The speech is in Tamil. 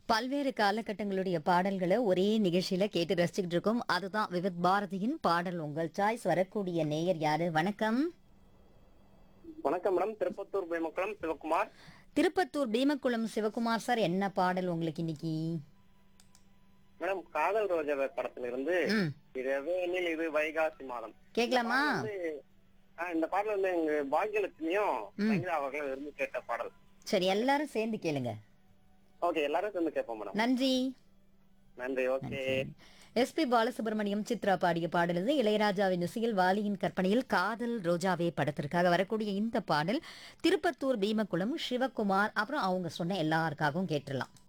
பல்வேறு காலகட்டங்களுடைய பாடல்களை ஒரே நிகழ்ச்சியில கேட்டு ரசிச்சுக்கிட்டு இருக்கோம் அதுதான் விவித் பாரதியின் பாடல் உங்கள் சாய்ஸ் வரக்கூடிய நேயர் யாரு வணக்கம் வணக்கம் மேடம் திருப்பத்தூர் பேமக்குளம் சிவகுமார் திருப்பத்தூர் பீமக்குளம் சிவகுமார் சார் என்ன பாடல் உங்களுக்கு இன்னைக்கு மேடம் காதல் ரோஜா படத்துல இருந்து ம் இரவேனில் இது வைகாசி மாதம் கேட்கலாமா வந்து, ஆ, இந்த பாடல் வந்து எங்க பாக்கியலட்சுமியும் சங்கீதா அவர்கள் விரும்பி கேட்ட பாடல் சரி எல்லாரும் சேர்ந்து கேளுங்க ஓகே எல்லாரும் சேர்ந்து கேட்போம் மேடம் நன்றி நன்றி ஓகே எஸ்பி பாலசுப்ரமணியம் சித்ரா பாடிய பாடல் இது இளையராஜாவின் இசையில் வாலியின் கற்பனையில் காதல் ரோஜாவே படத்திற்காக வரக்கூடிய இந்த பாடல் திருப்பத்தூர் பீமக்குளம் சிவகுமார் அப்புறம் அவங்க சொன்ன எல்லாருக்காகவும் கேட்டுடலாம்